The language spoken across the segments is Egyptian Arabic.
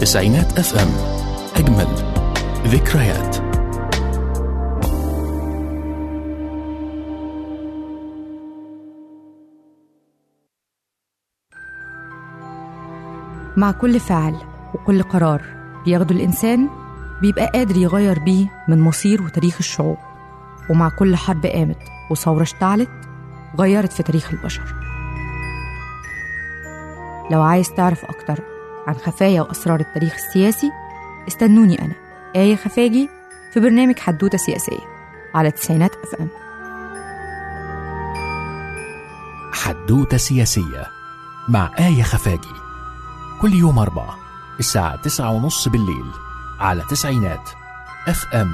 تسعينات اف ام اجمل ذكريات مع كل فعل وكل قرار بياخده الإنسان بيبقى قادر يغير بيه من مصير وتاريخ الشعوب ومع كل حرب قامت وثورة اشتعلت غيرت في تاريخ البشر لو عايز تعرف أكتر عن خفايا وأسرار التاريخ السياسي استنوني أنا آية خفاجي في برنامج حدوتة سياسية على تسعينات أف أم حدوتة سياسية مع آية خفاجي كل يوم أربعة الساعة تسعة ونص بالليل على تسعينات اف ام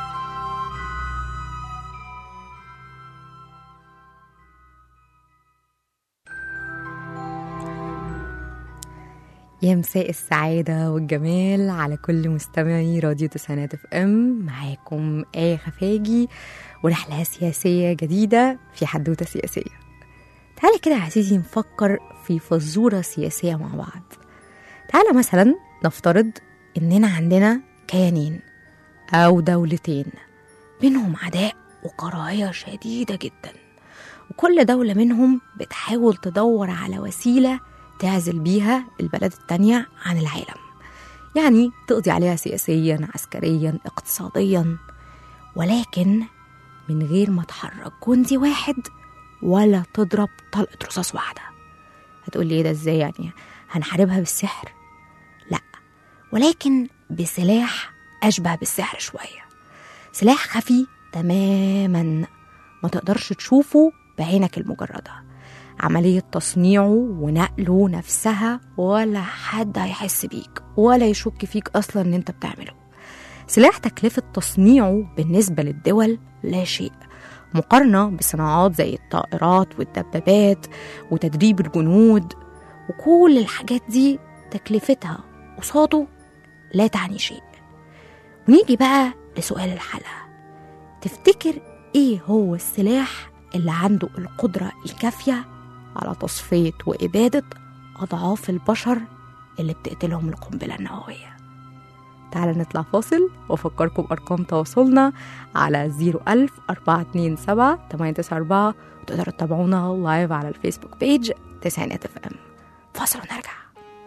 يا مساء السعادة والجمال على كل مستمعي راديو تسعينات اف ام معاكم آية خفاجي ورحلة سياسية جديدة في حدوتة سياسية تعالى كده يا عزيزي نفكر في فزورة سياسية مع بعض تعالى مثلا نفترض إننا عندنا كيانين أو دولتين بينهم عداء وكراهية شديدة جدا وكل دولة منهم بتحاول تدور على وسيلة تعزل بيها البلد التانية عن العالم يعني تقضي عليها سياسيا عسكريا اقتصاديا ولكن من غير ما تحرك جندي واحد ولا تضرب طلقة رصاص واحدة هتقولي ايه ده ازاي يعني هنحاربها بالسحر لا ولكن بسلاح أشبه بالسحر شوية سلاح خفي تماما ما تقدرش تشوفه بعينك المجردة عملية تصنيعه ونقله نفسها ولا حد هيحس بيك ولا يشك فيك أصلا إن أنت بتعمله سلاح تكلفة تصنيعه بالنسبة للدول لا شيء مقارنة بصناعات زي الطائرات والدبابات وتدريب الجنود وكل الحاجات دي تكلفتها قصاده لا تعني شيء ونيجي بقى لسؤال الحلقة تفتكر ايه هو السلاح اللي عنده القدرة الكافية على تصفية وإبادة أضعاف البشر اللي بتقتلهم القنبلة النووية تعالى نطلع فاصل وأفكركم بأرقام تواصلنا على 01000 427 894 وتقدروا تتابعونا لايف على الفيسبوك بيج تسعينات اف ام فاصل ونرجع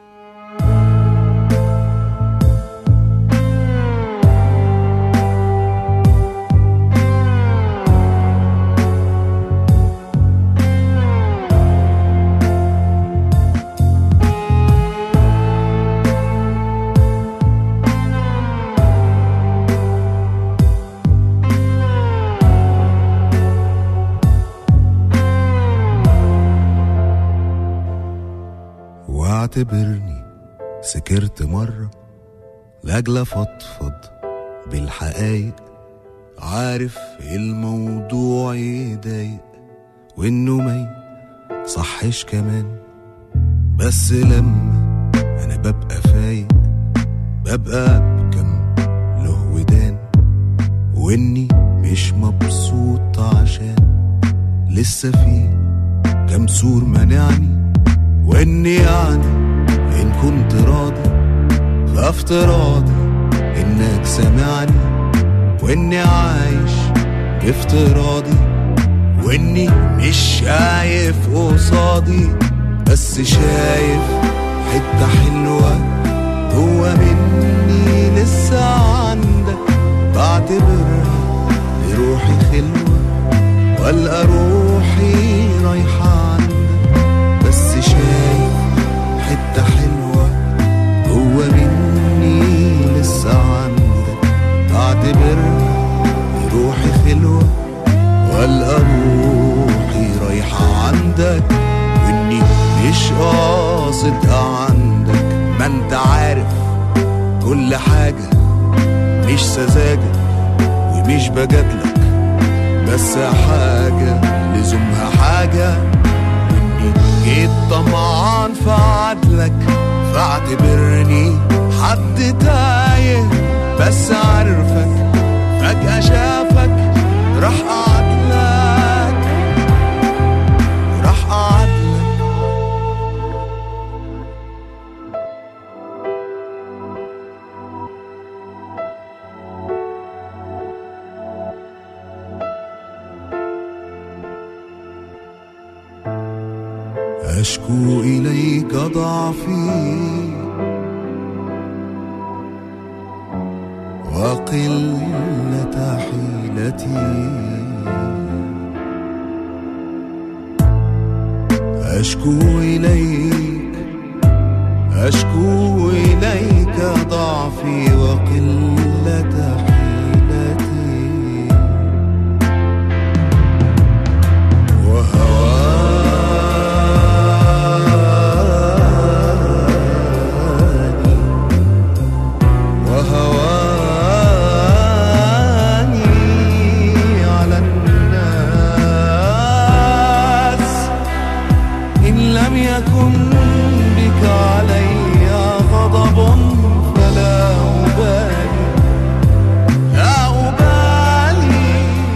واعتبرني سكرت مرة لأجل أفضفض بالحقايق عارف الموضوع يضايق وإنه ما صحش كمان بس لما أنا ببقى فايق ببقى أبكم له ودان وإني مش مبسوط عشان لسه في كام سور منعني واني يعني ان كنت راضي فافتراضي انك سامعني واني عايش بافتراضي واني مش شايف قصادي بس شايف حتة حلوة جوا مني لسه عندك بعتبرها لروحي خلوة والقى روحي رايحة عندك بس شايف حتة حلوة جوا مني لسه عندك بعتبرها روحي خلوة والقى روحي رايحة عندك واني مش قاصد عندك ما انت عارف كل حاجة مش سذاجة ومش بجادلك بس حاجة لزومها حاجة واني جيت طمعان في عدلك فاعتبرني حد تايه بس عارفك فجأة شافك راح قعدلك راح قعدلك أشكو إليك ضعفي وقلة حيلتي أشكو إليك أشكو إليك ضعفي وقلة حيلتي وهواني وهواني على الناس إن لم يكن بك علي غضب فلا أبالي لا أبالي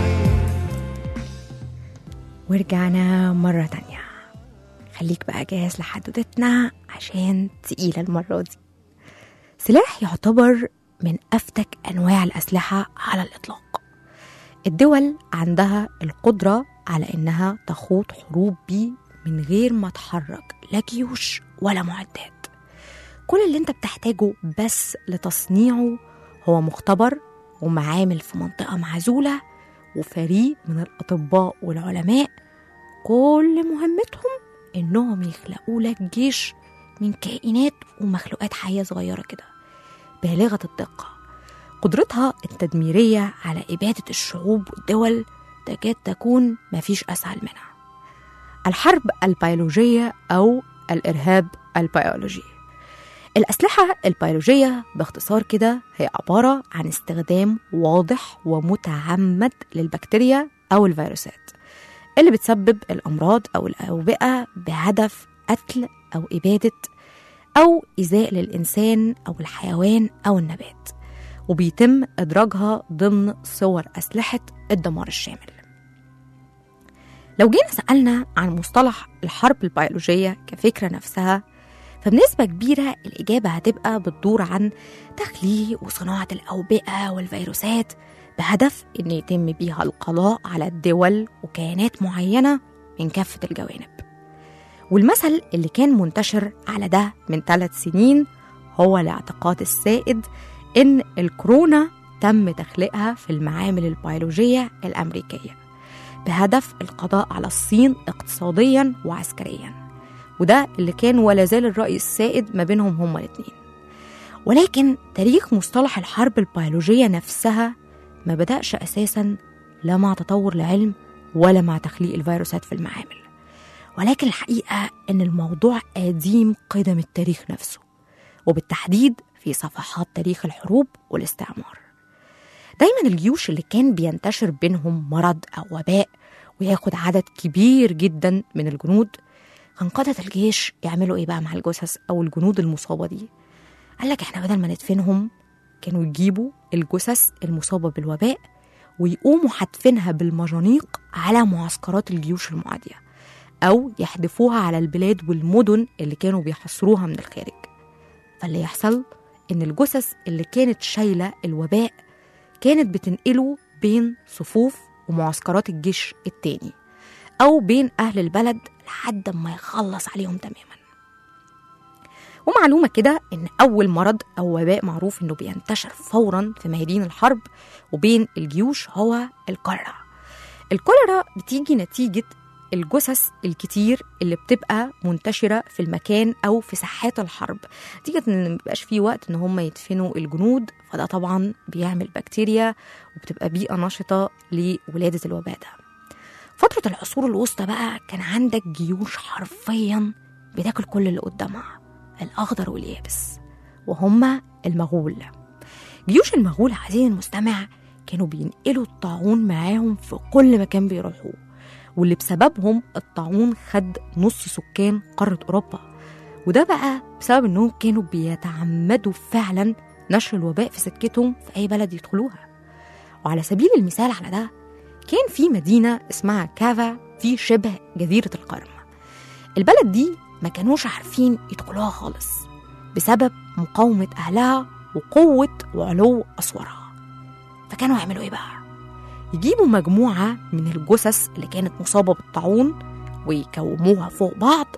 ورجعنا مرة تانية خليك بقى جاهز لحدوتتنا عشان تقيلة المرة دي سلاح يعتبر من أفتك أنواع الأسلحة على الإطلاق الدول عندها القدرة على إنها تخوض حروب بيه من غير ما تحرك لا جيوش ولا معدات كل اللي انت بتحتاجه بس لتصنيعه هو مختبر ومعامل في منطقة معزولة وفريق من الأطباء والعلماء كل مهمتهم إنهم يخلقوا لك جيش من كائنات ومخلوقات حية صغيرة كده بالغة الدقة قدرتها التدميرية على إبادة الشعوب والدول تكاد تكون مفيش أسهل منها الحرب البيولوجية أو الإرهاب البيولوجي الأسلحة البيولوجية باختصار كده هي عبارة عن استخدام واضح ومتعمد للبكتيريا أو الفيروسات اللي بتسبب الأمراض أو الأوبئة بهدف قتل أو إبادة أو إيذاء للإنسان أو الحيوان أو النبات وبيتم إدراجها ضمن صور أسلحة الدمار الشامل لو جينا سألنا عن مصطلح الحرب البيولوجية كفكرة نفسها فبنسبة كبيرة الإجابة هتبقى بتدور عن تخليق وصناعة الأوبئة والفيروسات بهدف إن يتم بيها القضاء على الدول وكيانات معينة من كافة الجوانب والمثل اللي كان منتشر على ده من ثلاث سنين هو الاعتقاد السائد إن الكورونا تم تخليقها في المعامل البيولوجية الأمريكية بهدف القضاء على الصين اقتصاديا وعسكريا وده اللي كان ولا زال الرأي السائد ما بينهم هما الاتنين ولكن تاريخ مصطلح الحرب البيولوجية نفسها ما بدأش أساسا لا مع تطور العلم ولا مع تخليق الفيروسات في المعامل ولكن الحقيقة إن الموضوع قديم قدم التاريخ نفسه وبالتحديد في صفحات تاريخ الحروب والاستعمار دايما الجيوش اللي كان بينتشر بينهم مرض أو وباء وياخد عدد كبير جدا من الجنود كان قادة الجيش يعملوا ايه بقى مع الجثث او الجنود المصابة دي قال لك احنا بدل ما ندفنهم كانوا يجيبوا الجثث المصابة بالوباء ويقوموا حاتفينها بالمجانيق على معسكرات الجيوش المعادية أو يحدفوها على البلاد والمدن اللي كانوا بيحصروها من الخارج فاللي يحصل إن الجثث اللي كانت شايلة الوباء كانت بتنقله بين صفوف ومعسكرات الجيش التاني أو بين أهل البلد لحد ما يخلص عليهم تماما ومعلومة كده إن أول مرض أو وباء معروف إنه بينتشر فورا في ميادين الحرب وبين الجيوش هو الكوليرا الكوليرا بتيجي نتيجة الجثث الكتير اللي بتبقى منتشرة في المكان أو في ساحات الحرب نتيجة إن مبيبقاش فيه وقت إن هم يدفنوا الجنود فده طبعا بيعمل بكتيريا وبتبقى بيئة نشطة لولادة الوباء ده فترة العصور الوسطى بقى كان عندك جيوش حرفيا بتاكل كل اللي قدامها الأخضر واليابس وهم المغول جيوش المغول عزيزي المستمع كانوا بينقلوا الطاعون معاهم في كل مكان بيروحوه واللي بسببهم الطاعون خد نص سكان قارة أوروبا وده بقى بسبب إنهم كانوا بيتعمدوا فعلا نشر الوباء في سكتهم في أي بلد يدخلوها وعلى سبيل المثال على ده كان في مدينة اسمها كافا في شبه جزيرة القرم البلد دي ما كانوش عارفين يدخلوها خالص بسبب مقاومة أهلها وقوة وعلو أسوارها فكانوا يعملوا إيه بقى؟ يجيبوا مجموعة من الجثث اللي كانت مصابة بالطاعون ويكوموها فوق بعض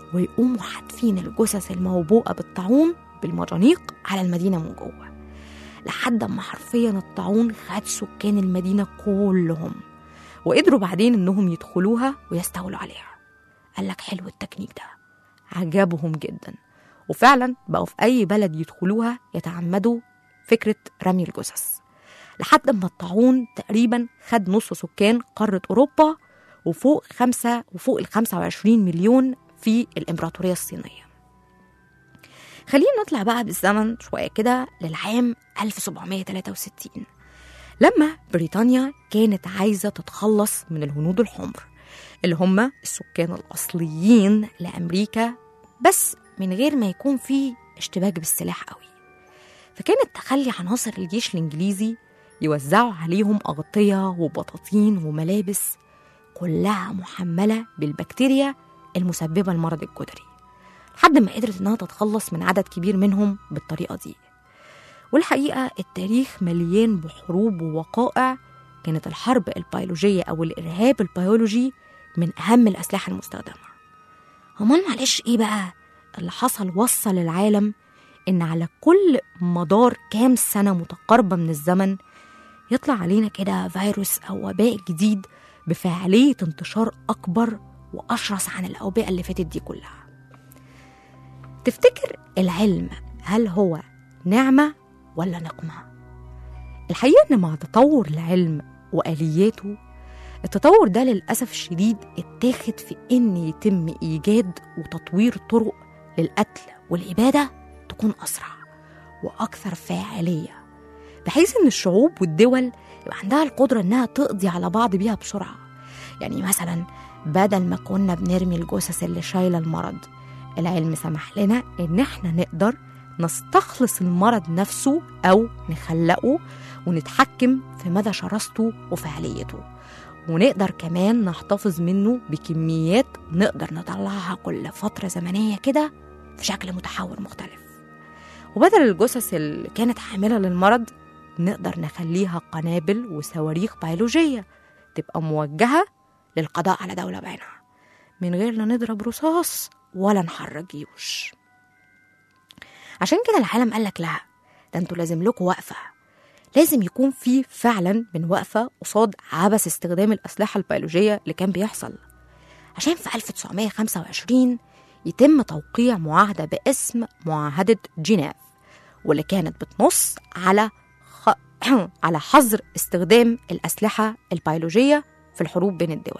ويقوموا حاتفين الجثث الموبوءة بالطاعون بالمجانيق على المدينة من جوه لحد ما حرفيا الطاعون خد سكان المدينة كلهم وقدروا بعدين إنهم يدخلوها ويستولوا عليها قال لك حلو التكنيك ده عجبهم جدا وفعلا بقوا في أي بلد يدخلوها يتعمدوا فكرة رمي الجثث لحد ما الطاعون تقريبا خد نص سكان قارة أوروبا وفوق خمسة وفوق ال 25 مليون في الإمبراطورية الصينية خلينا نطلع بقى بالزمن شوية كده للعام 1763 لما بريطانيا كانت عايزة تتخلص من الهنود الحمر اللي هم السكان الأصليين لأمريكا بس من غير ما يكون في اشتباك بالسلاح قوي فكانت تخلي عناصر الجيش الإنجليزي يوزعوا عليهم أغطية وبطاطين وملابس كلها محملة بالبكتيريا المسببة لمرض الجدري لحد ما قدرت إنها تتخلص من عدد كبير منهم بالطريقة دي والحقيقة التاريخ مليان بحروب ووقائع كانت الحرب البيولوجية أو الإرهاب البيولوجي من أهم الأسلحة المستخدمة أمال معلش إيه بقى اللي حصل وصل العالم إن على كل مدار كام سنة متقاربة من الزمن يطلع علينا كده فيروس أو وباء جديد بفاعلية انتشار أكبر وأشرس عن الأوبئة اللي فاتت دي كلها تفتكر العلم هل هو نعمة ولا نقمة؟ الحقيقة إن مع تطور العلم وآلياته التطور ده للأسف الشديد اتاخد في إن يتم إيجاد وتطوير طرق للقتل والإبادة تكون أسرع وأكثر فاعلية بحيث إن الشعوب والدول يبقى عندها القدرة إنها تقضي على بعض بيها بسرعة يعني مثلا بدل ما كنا بنرمي الجثث اللي شايلة المرض العلم سمح لنا إن إحنا نقدر نستخلص المرض نفسه أو نخلقه ونتحكم في مدى شراسته وفعاليته ونقدر كمان نحتفظ منه بكميات نقدر نطلعها كل فترة زمنية كده في شكل متحور مختلف وبدل الجثث اللي كانت حاملة للمرض نقدر نخليها قنابل وصواريخ بيولوجية تبقى موجهة للقضاء على دولة بعينها من غير لا نضرب رصاص ولا نحرك جيوش عشان كده العالم قالك لا ده انتوا لازم لكم وقفة لازم يكون في فعلا من وقفة قصاد عبث استخدام الأسلحة البيولوجية اللي كان بيحصل عشان في 1925 يتم توقيع معاهدة باسم معاهدة جنيف واللي كانت بتنص على خ... على حظر استخدام الأسلحة البيولوجية في الحروب بين الدول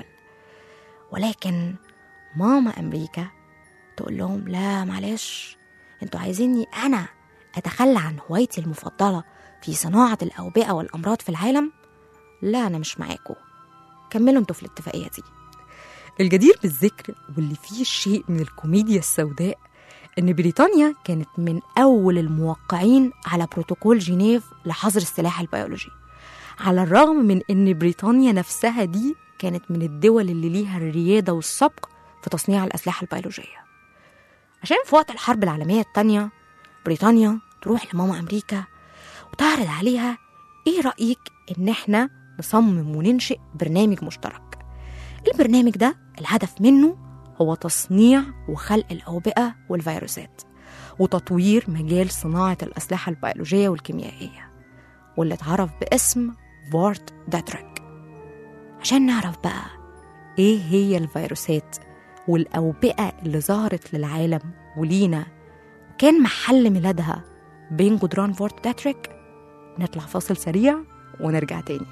ولكن ماما أمريكا تقول لهم لا معلش انتوا عايزيني أنا أتخلى عن هوايتي المفضلة في صناعة الأوبئة والأمراض في العالم لا أنا مش معاكم كملوا انتوا في الاتفاقية دي الجدير بالذكر واللي فيه شيء من الكوميديا السوداء إن بريطانيا كانت من أول الموقعين على بروتوكول جنيف لحظر السلاح البيولوجي على الرغم من إن بريطانيا نفسها دي كانت من الدول اللي ليها الريادة والسبق في تصنيع الأسلحة البيولوجية عشان في وقت الحرب العالمية التانية بريطانيا تروح لماما أمريكا وتعرض عليها إيه رأيك إن إحنا نصمم وننشئ برنامج مشترك البرنامج ده الهدف منه هو تصنيع وخلق الأوبئة والفيروسات وتطوير مجال صناعة الأسلحة البيولوجية والكيميائية واللي اتعرف باسم فورت داتريك عشان نعرف بقى إيه هي الفيروسات والأوبئة اللي ظهرت للعالم ولينا كان محل ميلادها بين جدران فورت داتريك نطلع فاصل سريع ونرجع تاني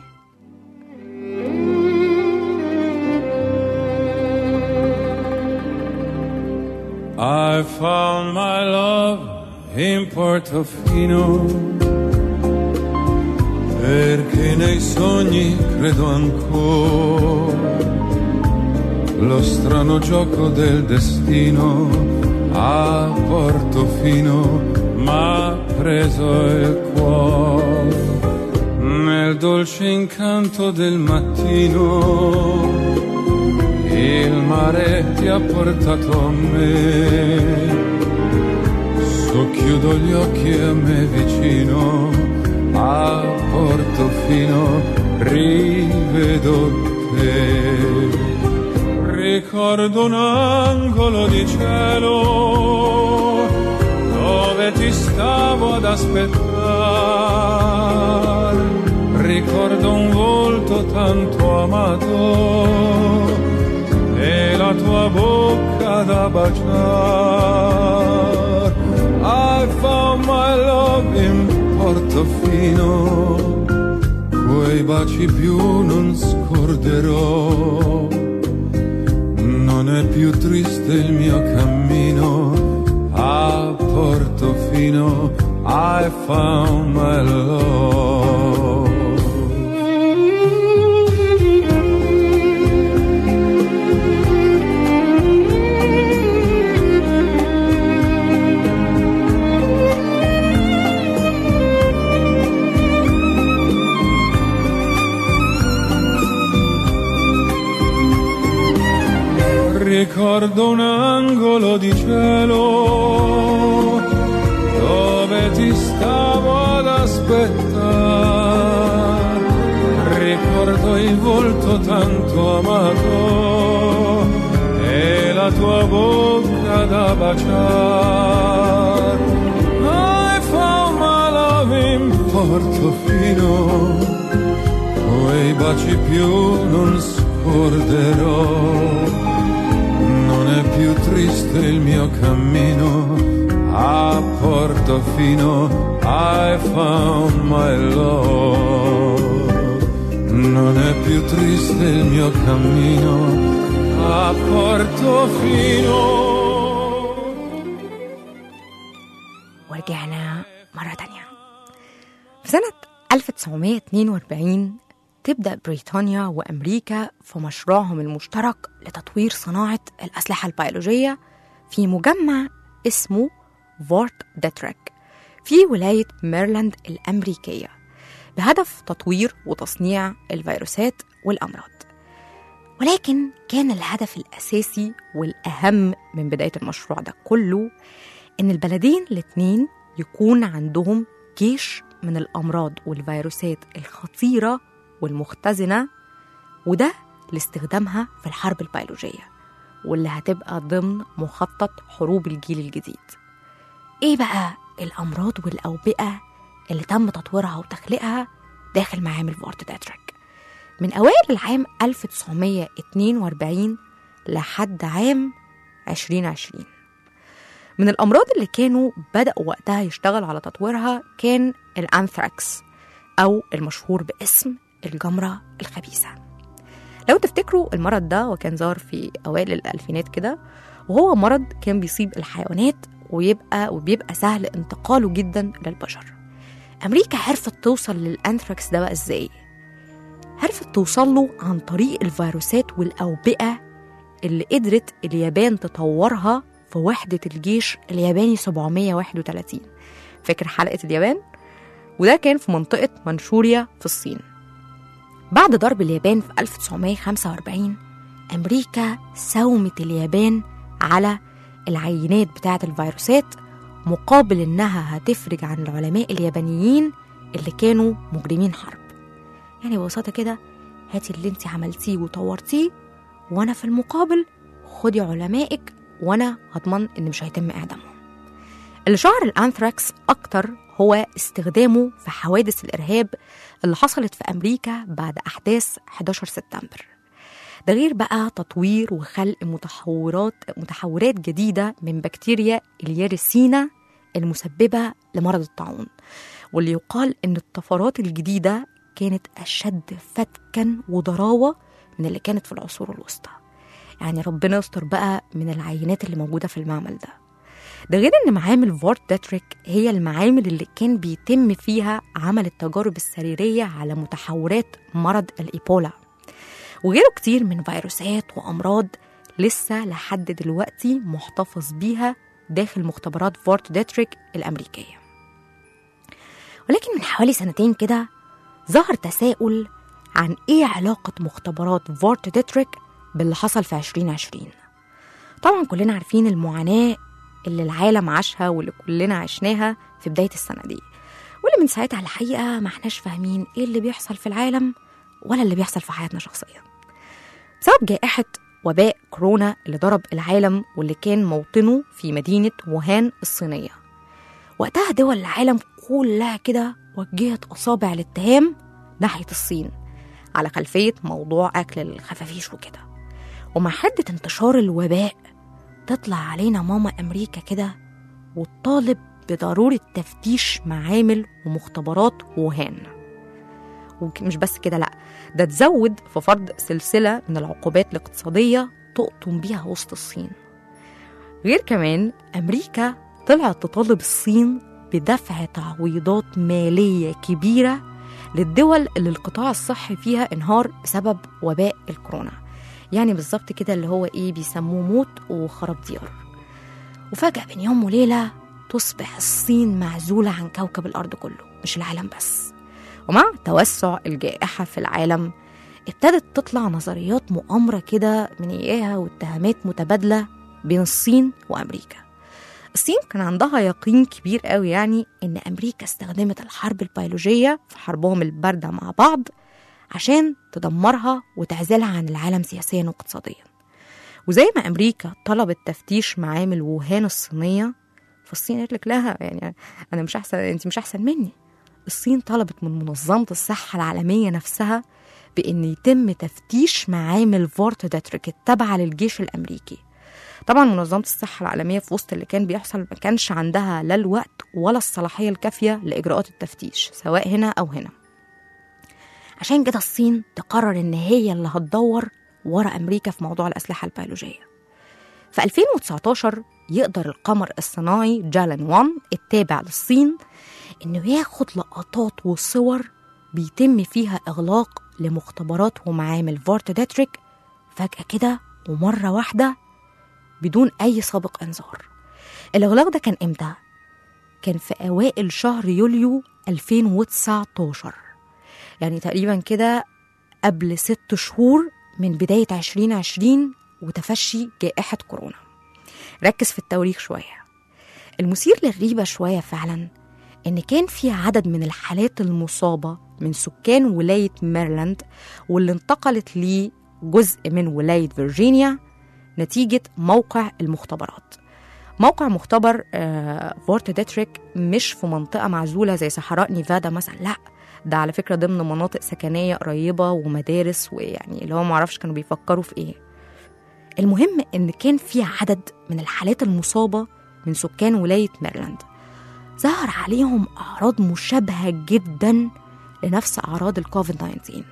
I found my love in Portofino perché nei sogni credo ancora lo strano gioco del destino a Portofino m'ha preso il cuore nel dolce incanto del mattino il mare ti ha portato a me. Socchiudo gli occhi a me vicino, a Portofino rivedo te. Ricordo un angolo di cielo dove ti stavo ad aspettare. Ricordo un volto tanto amato e la tua bocca da baciare. I found my love in Portofino, quei baci più non scorderò. Non è più triste il mio cammino a Portofino. I found my love. Ricordo un angolo di cielo dove ti stavo ad aspettare. Ricordo il volto tanto amato e la tua bocca da baciare. I found my love in Portofino, quei baci più non scorderò. Non è più triste il mio cammino a Portofino. I found my love. Non è più triste il mio cammino a Portofino. ورجعنا مرة تانية في سنة 1942 تبدأ بريطانيا وأمريكا في مشروعهم المشترك لتطوير صناعة الأسلحة البيولوجية في مجمع اسمه فورت ديتريك في ولاية ميرلاند الأمريكية بهدف تطوير وتصنيع الفيروسات والأمراض ولكن كان الهدف الأساسي والأهم من بداية المشروع ده كله إن البلدين الاتنين يكون عندهم جيش من الأمراض والفيروسات الخطيرة والمختزنة وده لاستخدامها في الحرب البيولوجية واللي هتبقى ضمن مخطط حروب الجيل الجديد إيه بقى الأمراض والأوبئة اللي تم تطويرها وتخليقها داخل معامل فورت داتريك من أوائل العام 1942 لحد عام 2020 من الأمراض اللي كانوا بدأوا وقتها يشتغل على تطويرها كان الأنثراكس أو المشهور باسم الجمرة الخبيثة لو تفتكروا المرض ده وكان ظهر في أوائل الألفينات كده وهو مرض كان بيصيب الحيوانات ويبقى وبيبقى سهل انتقاله جدا للبشر أمريكا عرفت توصل للأنثراكس ده بقى إزاي؟ عرفت توصل له عن طريق الفيروسات والأوبئة اللي قدرت اليابان تطورها في وحدة الجيش الياباني 731 فاكر حلقة اليابان؟ وده كان في منطقة منشوريا في الصين بعد ضرب اليابان في 1945 أمريكا ساومت اليابان على العينات بتاعة الفيروسات مقابل إنها هتفرج عن العلماء اليابانيين اللي كانوا مجرمين حرب يعني ببساطة كده هاتي اللي انت عملتيه وطورتيه وأنا في المقابل خدي علمائك وأنا هضمن إن مش هيتم إعدامهم اللي شهر الأنثراكس أكتر هو استخدامه في حوادث الإرهاب اللي حصلت في أمريكا بعد أحداث 11 سبتمبر ده غير بقى تطوير وخلق متحورات متحورات جديدة من بكتيريا اليارسينا المسببة لمرض الطاعون واللي يقال إن الطفرات الجديدة كانت أشد فتكا وضراوة من اللي كانت في العصور الوسطى يعني ربنا يستر بقى من العينات اللي موجودة في المعمل ده ده غير ان معامل فورت داتريك هي المعامل اللي كان بيتم فيها عمل التجارب السريرية على متحورات مرض الإيبولا وغيره كتير من فيروسات وأمراض لسه لحد دلوقتي محتفظ بيها داخل مختبرات فورت داتريك الأمريكية ولكن من حوالي سنتين كده ظهر تساؤل عن إيه علاقة مختبرات فورت داتريك باللي حصل في 2020 طبعا كلنا عارفين المعاناة اللي العالم عاشها واللي كلنا عشناها في بداية السنة دي واللي من ساعتها الحقيقة ما احناش فاهمين ايه اللي بيحصل في العالم ولا اللي بيحصل في حياتنا شخصيا بسبب جائحة وباء كورونا اللي ضرب العالم واللي كان موطنه في مدينة ووهان الصينية وقتها دول العالم كلها كده وجهت أصابع الاتهام ناحية الصين على خلفية موضوع أكل الخفافيش وكده ومع حدة انتشار الوباء تطلع علينا ماما أمريكا كده وتطالب بضرورة تفتيش معامل ومختبرات ووهان ومش بس كده لأ ده تزود في فرض سلسلة من العقوبات الاقتصادية تقطم بيها وسط الصين غير كمان أمريكا طلعت تطالب الصين بدفع تعويضات مالية كبيرة للدول اللي القطاع الصحي فيها انهار بسبب وباء الكورونا يعني بالظبط كده اللي هو ايه بيسموه موت وخراب ديار وفجأة بين يوم وليلة تصبح الصين معزولة عن كوكب الأرض كله مش العالم بس ومع توسع الجائحة في العالم ابتدت تطلع نظريات مؤامرة كده من إياها واتهامات متبادلة بين الصين وأمريكا الصين كان عندها يقين كبير قوي يعني إن أمريكا استخدمت الحرب البيولوجية في حربهم الباردة مع بعض عشان تدمرها وتعزلها عن العالم سياسيا واقتصاديا وزي ما أمريكا طلبت تفتيش معامل ووهان الصينية فالصين قالت لك لا يعني أنا مش أحسن أنت مش أحسن مني الصين طلبت من منظمة الصحة العالمية نفسها بأن يتم تفتيش معامل فورت داتريك التابعة للجيش الأمريكي طبعا منظمة الصحة العالمية في وسط اللي كان بيحصل ما كانش عندها لا الوقت ولا الصلاحية الكافية لإجراءات التفتيش سواء هنا أو هنا عشان كده الصين تقرر إن هي اللي هتدور ورا أمريكا في موضوع الأسلحة البيولوجية في 2019 يقدر القمر الصناعي جالن 1 التابع للصين إنه ياخد لقطات وصور بيتم فيها إغلاق لمختبرات ومعامل فورت داتريك فجأة كده ومرة واحدة بدون أي سابق إنذار الإغلاق ده كان إمتى؟ كان في أوائل شهر يوليو 2019 يعني تقريبا كده قبل ست شهور من بداية 2020 وتفشي جائحة كورونا ركز في التواريخ شوية المثير للريبة شوية فعلا إن كان في عدد من الحالات المصابة من سكان ولاية ميرلاند واللي انتقلت لجزء من ولاية فيرجينيا نتيجة موقع المختبرات موقع مختبر آه فورت ديتريك مش في منطقة معزولة زي صحراء نيفادا مثلا لا ده على فكرة ضمن مناطق سكنية قريبة ومدارس ويعني اللي هو معرفش كانوا بيفكروا في ايه المهم ان كان في عدد من الحالات المصابة من سكان ولاية ميرلاند ظهر عليهم أعراض مشابهة جدا لنفس أعراض الكوفيد 19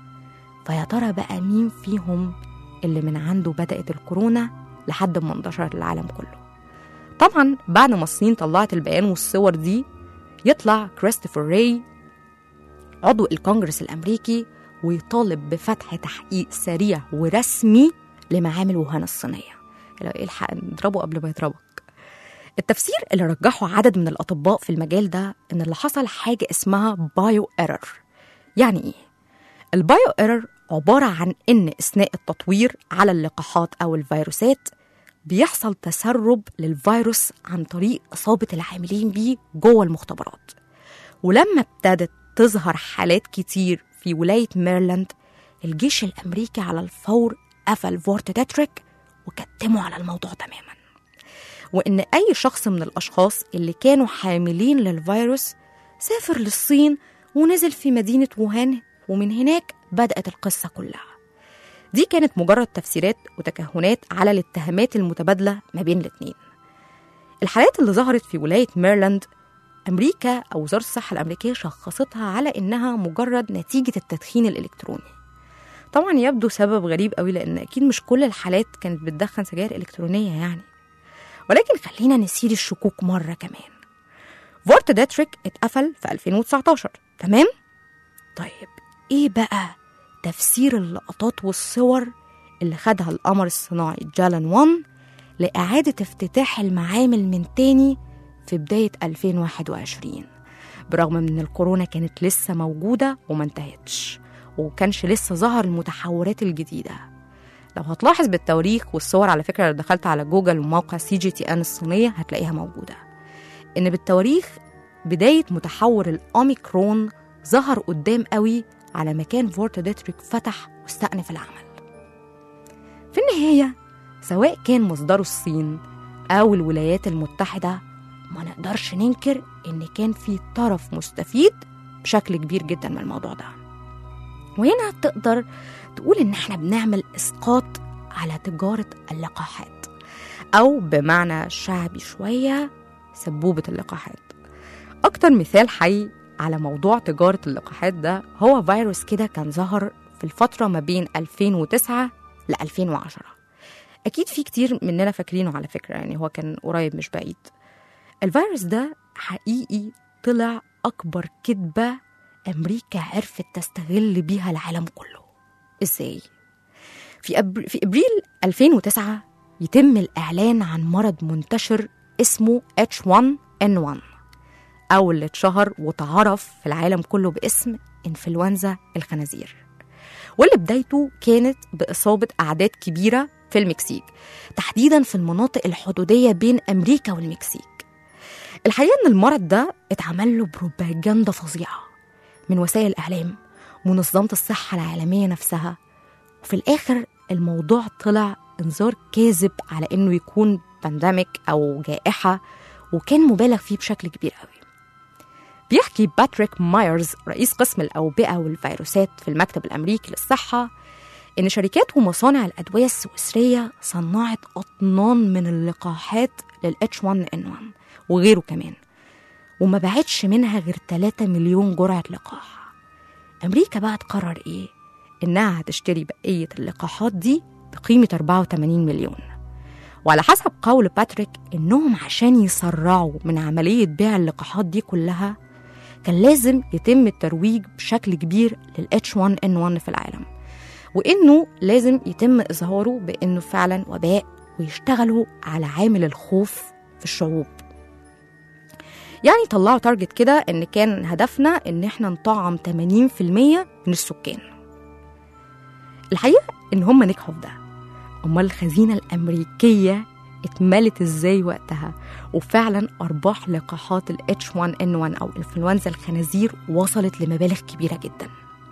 فيا ترى بقى مين فيهم اللي من عنده بدأت الكورونا لحد ما انتشرت العالم كله طبعا بعد ما الصين طلعت البيان والصور دي يطلع كريستوفر راي عضو الكونجرس الأمريكي ويطالب بفتح تحقيق سريع ورسمي لمعامل ووهان الصينية لو الحق نضربه قبل ما يضربك التفسير اللي رجحه عدد من الأطباء في المجال ده إن اللي حصل حاجة اسمها بايو ايرور يعني إيه؟ البايو ايرور عبارة عن إن أثناء التطوير على اللقاحات أو الفيروسات بيحصل تسرب للفيروس عن طريق إصابة العاملين بيه جوه المختبرات ولما ابتدت تظهر حالات كتير في ولاية ميرلاند الجيش الأمريكي على الفور قفل فورت داتريك وكتموا على الموضوع تماما وإن أي شخص من الأشخاص اللي كانوا حاملين للفيروس سافر للصين ونزل في مدينة ووهان ومن هناك بدأت القصة كلها دي كانت مجرد تفسيرات وتكهنات على الاتهامات المتبادلة ما بين الاتنين الحالات اللي ظهرت في ولاية ميرلاند أمريكا أو وزارة الصحة الأمريكية شخصتها على إنها مجرد نتيجة التدخين الإلكتروني طبعا يبدو سبب غريب قوي لأن أكيد مش كل الحالات كانت بتدخن سجاير إلكترونية يعني ولكن خلينا نسير الشكوك مرة كمان فورت داتريك اتقفل في 2019 تمام؟ طيب إيه بقى تفسير اللقطات والصور اللي خدها القمر الصناعي جالن 1 لإعادة افتتاح المعامل من تاني في بداية 2021 برغم من الكورونا كانت لسه موجودة وما انتهتش وكانش لسه ظهر المتحورات الجديدة لو هتلاحظ بالتواريخ والصور على فكرة لو دخلت على جوجل وموقع سي جي تي ان الصينية هتلاقيها موجودة إن بالتواريخ بداية متحور الأوميكرون ظهر قدام قوي على مكان فورت ديتريك فتح واستأنف العمل في النهاية سواء كان مصدره الصين أو الولايات المتحدة ما نقدرش ننكر إن كان في طرف مستفيد بشكل كبير جدا من الموضوع ده وهنا تقدر تقول إن إحنا بنعمل إسقاط على تجارة اللقاحات أو بمعنى شعبي شوية سبوبة اللقاحات أكتر مثال حي على موضوع تجارة اللقاحات ده هو فيروس كده كان ظهر في الفترة ما بين 2009 ل 2010 أكيد في كتير مننا فاكرينه على فكرة يعني هو كان قريب مش بعيد الفيروس ده حقيقي طلع أكبر كذبة أمريكا عرفت تستغل بيها العالم كله إزاي؟ في, أبر... في إبريل 2009 يتم الإعلان عن مرض منتشر اسمه H1N1 أو اللي اتشهر وتعرف في العالم كله باسم إنفلونزا الخنازير واللي بدايته كانت بإصابة أعداد كبيرة في المكسيك تحديدا في المناطق الحدودية بين أمريكا والمكسيك الحقيقة إن المرض ده اتعمل له بروباجندا فظيعة من وسائل الإعلام منظمة الصحة العالمية نفسها وفي الآخر الموضوع طلع انذار كاذب على إنه يكون بانديميك أو جائحة وكان مبالغ فيه بشكل كبير قوي بيحكي باتريك مايرز رئيس قسم الأوبئة والفيروسات في المكتب الأمريكي للصحة إن شركات ومصانع الأدوية السويسرية صنعت أطنان من اللقاحات لل H1N1 وغيره كمان وما باعتش منها غير 3 مليون جرعة لقاح أمريكا بقى تقرر إيه؟ إنها هتشتري بقية اللقاحات دي بقيمة 84 مليون وعلى حسب قول باتريك إنهم عشان يسرعوا من عملية بيع اللقاحات دي كلها كان لازم يتم الترويج بشكل كبير لل H1N1 في العالم وإنه لازم يتم إظهاره بإنه فعلا وباء ويشتغلوا على عامل الخوف في الشعوب يعني طلعوا تارجت كده إن كان هدفنا إن إحنا نطعم 80% من السكان الحقيقة إن هم نجحوا في ده أمال الخزينة الأمريكية اتملت ازاي وقتها وفعلا ارباح لقاحات ال H1N1 او انفلونزا الخنازير وصلت لمبالغ كبيره جدا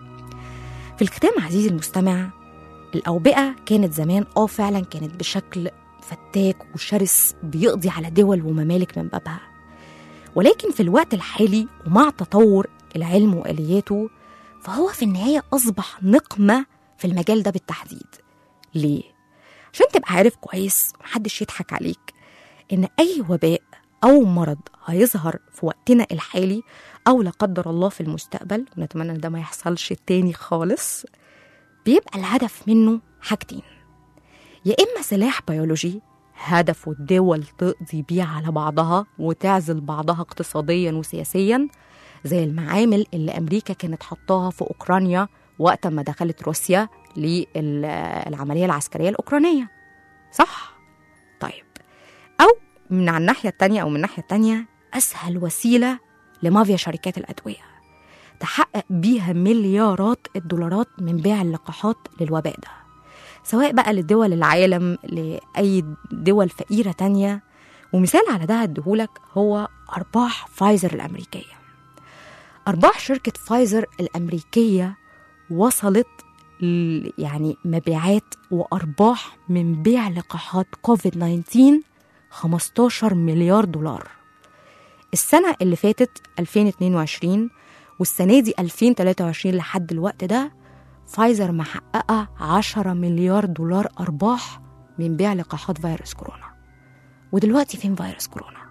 في الختام عزيزي المستمع الاوبئه كانت زمان اه فعلا كانت بشكل فتاك وشرس بيقضي على دول وممالك من بابها ولكن في الوقت الحالي ومع تطور العلم والياته فهو في النهايه اصبح نقمه في المجال ده بالتحديد ليه عشان تبقى عارف كويس ومحدش يضحك عليك إن أي وباء أو مرض هيظهر في وقتنا الحالي أو لا قدر الله في المستقبل ونتمنى إن ده ما يحصلش تاني خالص بيبقى الهدف منه حاجتين يا إما سلاح بيولوجي هدفه الدول تقضي بيه على بعضها وتعزل بعضها اقتصاديا وسياسيا زي المعامل اللي أمريكا كانت حطاها في أوكرانيا وقت ما دخلت روسيا للعملية العسكرية الأوكرانية صح؟ طيب أو من على الناحية التانية أو من الناحية التانية أسهل وسيلة لمافيا شركات الأدوية تحقق بيها مليارات الدولارات من بيع اللقاحات للوباء ده سواء بقى لدول العالم لأي دول فقيرة تانية ومثال على ده هديهولك هو أرباح فايزر الأمريكية أرباح شركة فايزر الأمريكية وصلت يعني مبيعات وأرباح من بيع لقاحات كوفيد 19 15 مليار دولار السنة اللي فاتت 2022 والسنة دي 2023 لحد الوقت ده فايزر محققة 10 مليار دولار أرباح من بيع لقاحات فيروس كورونا ودلوقتي فين فيروس كورونا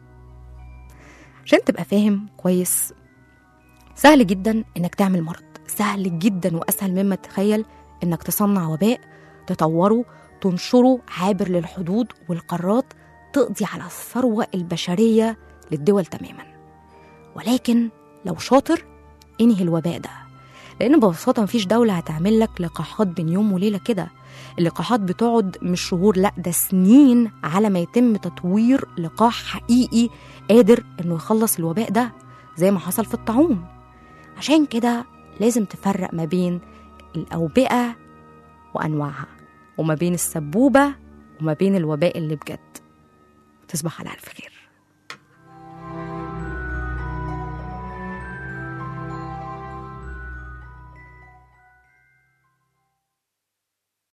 عشان تبقى فاهم كويس سهل جدا انك تعمل مرض سهل جدا واسهل مما تتخيل انك تصنع وباء تطوره تنشره عابر للحدود والقارات تقضي على الثروه البشريه للدول تماما ولكن لو شاطر انهي الوباء ده لان ببساطه مفيش دوله هتعمل لك لقاحات بين يوم وليله كده اللقاحات بتقعد مش شهور لا ده سنين على ما يتم تطوير لقاح حقيقي قادر انه يخلص الوباء ده زي ما حصل في الطاعون عشان كده لازم تفرق ما بين الأوبئة وأنواعها وما بين السبوبة وما بين الوباء اللي بجد تصبح على ألف خير